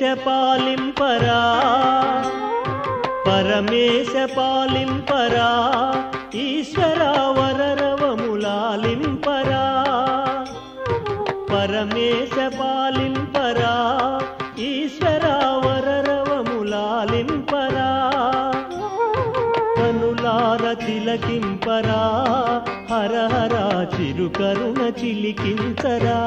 పాలింపరా పరమేశ పాలింపరా ఈశ్వరా వరరవములాలింపరా పరమేశ పాలింపరా ఈశ్వరా వరరవములాలింపరా కనులార తిలకింపరా హర హర చిరుకరుణ చిలికించరా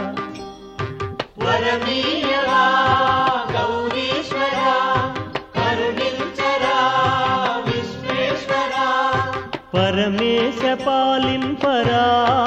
వరమీయవా గౌరీశ్వరా కరుణించరా విశ్వేశ్వరా పరమేశ పాలింపరా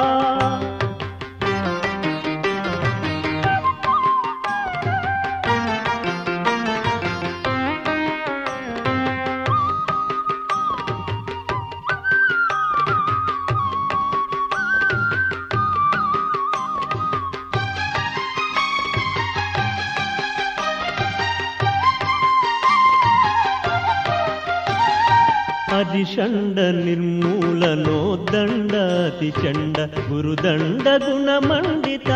అదిషండ నిర్మూలనో దండ అతి చండ గురుదండ గుణమండిత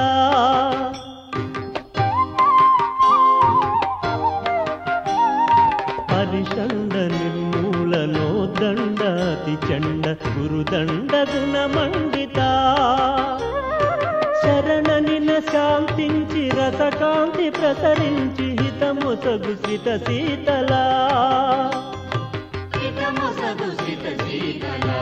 హరిషండ నిర్మూలనో దండ అతి చండ గురుదండ గుణమండిత శరణనిన శాంతించి రసకాంతి ప్రసరించి హితముసగు సిత శీతలా హితమొసగు సిత శీతలా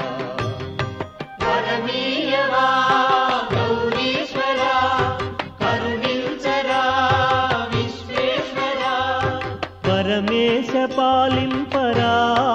వరమీయవా గౌరీశ్వరా కరుణించరా విశ్వేశ్వరా పరమేశ పాలింపరా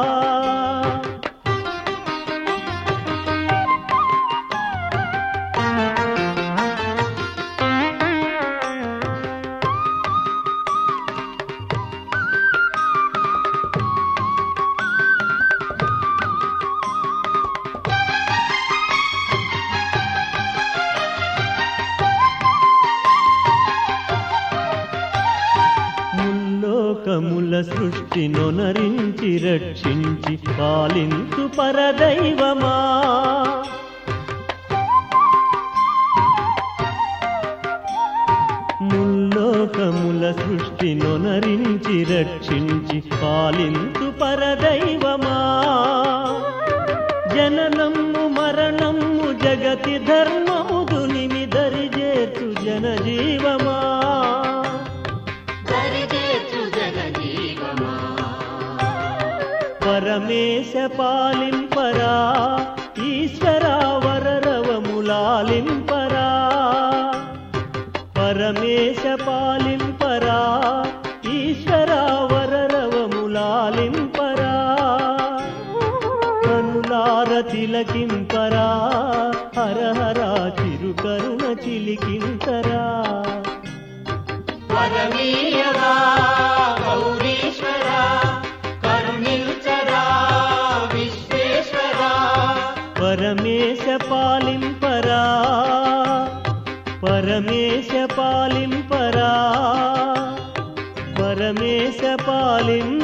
ముల్లోకముల సృష్టి నొనరించి రక్షించి పాలించు పరదైవమా ముల్లోకముల సృష్టి నొనరించి రక్షించి పాలించు పరదైవమా జననము మరణము జగతి ధర్మము దునిమి దరి చేర్చు జనజీవమా దరిచేర్చు జగజీవమా పరమేశ పాలింపరా ఈశ్వరా వరరవములాలింపరా పరమేశ పాలింపరా ఈశ్వరా వరరవములాలింపరా కనులార తిలకింపరా హర హర చిరుకరుణ చిలికింతరా వరమీయవా గౌరీశ్వరా కరుణించరా విశ్వేశ్వరా పరమేశ పాలింపరా పరమేశ పాలింపరా పరమేశ పాలింపరా